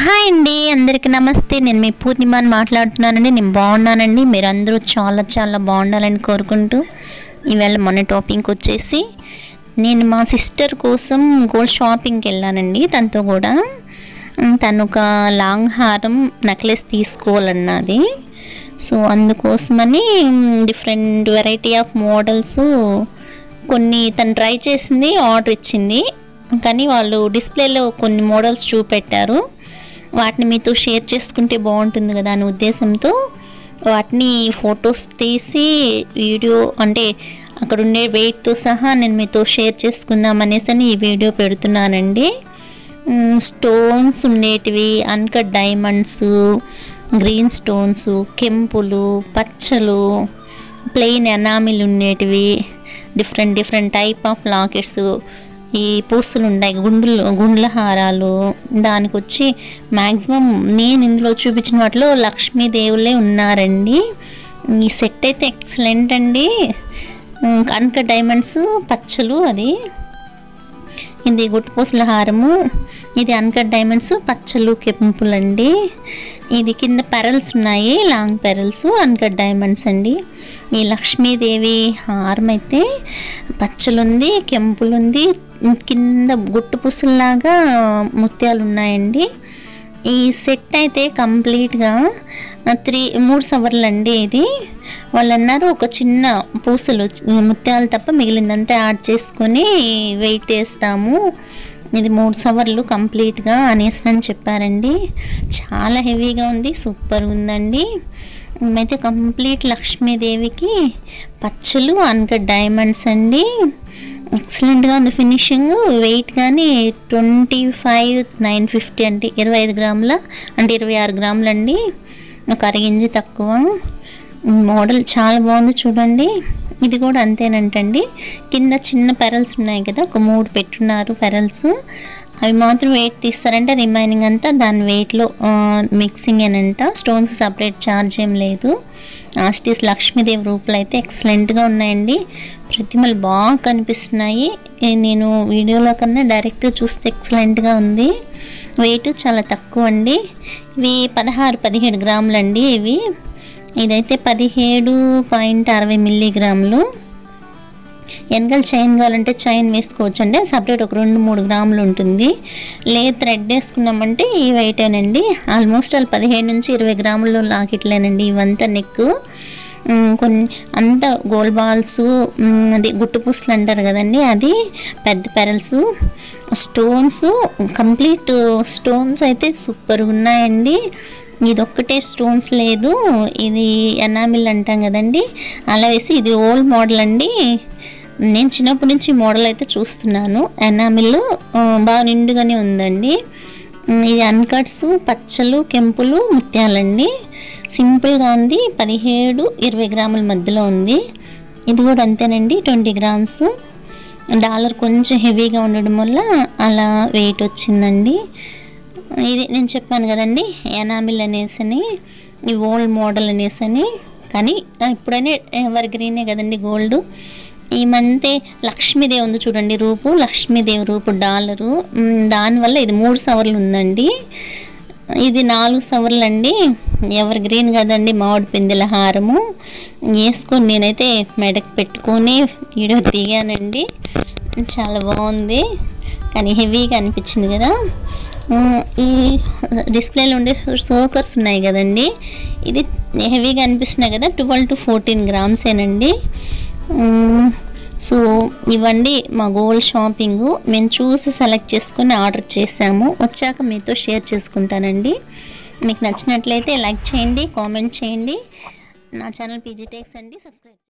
hi అండి అందరికీ నమస్తే నేను మీ పూర్ణిమాని మాట్లాడుతున్నానండి నేను బాగున్నానండి మీరు అందరూ చాలా చాలా బాగుండాలని కోరుకుంటూ ఈవేళ మన టాపిక్ వచ్చేసి నేను మా సిస్టర్ కోసం గోల్డ్ షాపింగ్కి వెళ్ళానండి తనతో కూడా ఉమ్, తను ఒక లాంగ్ హారం నెక్లెస్ తీసుకోవాలన్నది సో అందుకోసమని డిఫరెంట్ వెరైటీ ఆఫ్ మోడల్స్ కొన్ని తను ట్రై చేసింది ఆర్డర్ ఇచ్చింది కానీ వాళ్ళు డిస్ప్లేలో కొన్ని మోడల్స్ చూపెట్టారు వాటిని మీతో షేర్ చేసుకుంటే బాగుంటుంది కదా అనే ఉద్దేశంతో వాటిని ఫొటోస్ తీసి వీడియో అంటే అక్కడ ఉండే వెయిట్తో సహా నేను మీతో షేర్ చేసుకుందాం అనేసి అని ఈ వీడియో పెడుతున్నానండి మ్, స్టోన్స్ ఉండేటివి అన్కట్ డైమండ్స్ గ్రీన్ స్టోన్స్ కెంపులు పచ్చలు ప్లెయిన్ ఎనామిల్ ఉండేటివి different different type of lockets ఈ పూసలు ఉంటాయి గుండులు గుండ్ల హారాలు దానికి వచ్చి మ్యాక్సిమం నేను ఇందులో చూపించిన వాటిలో లక్ష్మీదేవులే ఉన్నారండి ఈ సెట్ అయితే ఎక్సలెంట్ అండి కనుక డైమండ్స్ పచ్చలు అది ఇది గుట్టుపూసల హారము ఇది అన్కట్ డైమండ్స్ పచ్చలు కెంపులండి ఇది కింద పెరల్స్ ఉన్నాయి లాంగ్ పెరల్స్ అన్కట్ డైమండ్స్ అండి ఈ లక్ష్మీదేవి హారం అయితే పచ్చలుంది కెంపులుంది కింద గుట్టు పూసల్లాగా ముత్యాలు ఉన్నాయండి ఈ సెట్ అయితే కంప్లీట్గా త్రీ మూడు సవర్లు అండి ఇది వాళ్ళు అన్నారు ఒక చిన్న పూసలు ముత్యాలు తప్ప మిగిలిందంతా యాడ్ చేసుకొని వెయిట్ వేస్తాము ఇది మూడు సవర్లు కంప్లీట్గా అనేసి అని చెప్పారండి చాలా హెవీగా ఉంది సూపర్ ఉందండి అయితే కంప్లీట్ లక్ష్మీదేవికి పచ్చలు అన్కట్ డైమండ్స్ అండి ఎక్సలెంట్గా ఉంది ఫినిషింగ్ వెయిట్ కానీ ట్వంటీ ఫైవ్ నైన్ ఫిఫ్టీ అంటే ఇరవై ఐదు గ్రాముల అంటే ఇరవై ఆరు గ్రాములు అండి ఒక అరగింజి తక్కువ మోడల్ చాలా బాగుంది చూడండి ఇది కూడా అంతేనంటండి కింద చిన్న పెరల్స్ ఉన్నాయి కదా ఒక మూడు పెట్టున్నారు పెరల్స్ అవి మాత్రం వెయిట్ తీస్తారంటే రిమైనింగ్ అంతా దాని వెయిట్లో మిక్సింగ్ అనంట స్టోన్స్ సపరేట్ ఛార్జ్ ఏం లేదు ఆస్టీస్ లక్ష్మీదేవి రూపులు అయితే ఎక్సలెంట్గా ఉన్నాయండి ప్రతిమలు బాగా కనిపిస్తున్నాయి ఏ నేను వీడియోలో కన్నా డైరెక్ట్ చూస్తే ఎక్సలెంట్గా ఉంది వెయిట్ చాలా తక్కువ అండి ఇవి పదహారు పదిహేడు గ్రాములు అండి ఇవి ఇదైతే పదిహేడు పాయింట్ అరవై మిల్లీగ్రాములు వెనకాల చైన్ కావాలంటే చైన్ వేసుకోవచ్చు అండి సపరేట్ ఒక రెండు మూడు గ్రాములు ఉంటుంది లేదు థ్రెడ్ వేసుకున్నామంటే ఈ వెయిటేనండి ఆల్మోస్ట్ వాళ్ళు పదిహేను నుంచి ఇరవై గ్రాములు లాకెట్లేనండి ఇవంతా నెక్ ఉమ్, కొన్ని అంత గోల్డ్ బాల్స్ ఉమ్, అది గుట్టు పూసలు అంటారు కదండి అది పెద్ద పెరల్స్ స్టోన్స్ కంప్లీట్ స్టోన్స్ అయితే సూపర్ ఉన్నాయండి ఇది ఒక్కటే స్టోన్స్ లేదు ఇది ఎనామిల్ అంటాం కదండి అలా వేసి ఇది ఓల్డ్ మోడల్ అండి నేను చిన్నప్పటి నుంచి ఈ మోడల్ అయితే చూస్తున్నాను ఎనామిల్ ఆ, బాగా నిండుగానే ఉందండి ఉమ్, ఇది అన్కట్స్ పచ్చలు కెంపులు ముత్యాలండి సింపుల్గా ఉంది పదిహేడు ఇరవై గ్రాముల మధ్యలో ఉంది ఇది కూడా అంతేనండి ట్వంటీ గ్రామ్స్ డాలర్ కొంచెం హెవీగా ఉండడం వల్ల అలా వెయిట్ వచ్చిందండి ఇది నేను చెప్పాను కదండి ఎనామిల్ అనేసని ఈ ఓల్డ్ మోడల్ అనేసని కానీ ఆ, ఇప్పుడైనా ఎవర్ గ్రీనే కదండి గోల్డ్ ఈ మంతే లక్ష్మీదేవి ఉంది చూడండి రూపు లక్ష్మీదేవి రూపు డాలరు మ్, దానివల్ల ఇది మూడు సవర్లు ఉందండి ఇది నాలుగు సవర్లు అండి ఎవర్ గ్రీన్ కదండి మామిడి పిందెల హారము వేసుకొని నేనైతే మెడకు పెట్టుకొని వీడియో దిగానండి చాలా బాగుంది కానీ హెవీగా అనిపించింది కదా ఉమ్, ఈ డిస్ప్లేలో ఉండే సోకర్స్ ఉన్నాయి కదండి ఇది హెవీగా అనిపిస్తున్నాయి కదా ట్వెల్వ్ టు ఫోర్టీన్ గ్రామ్సేనండి ఉమ్, సో ఇవ్వండి మా గోల్డ్ షాపింగ్ మేము చూసి సెలెక్ట్ చేసుకుని ఆర్డర్ చేసాము వచ్చాక మీతో షేర్ చేసుకుంటానండి మీకు నచ్చినట్లయితే లైక్ చేయండి కామెంట్ చేయండి నా ఛానల్ పీజీ టెక్స్ అండి సబ్స్క్రైబ్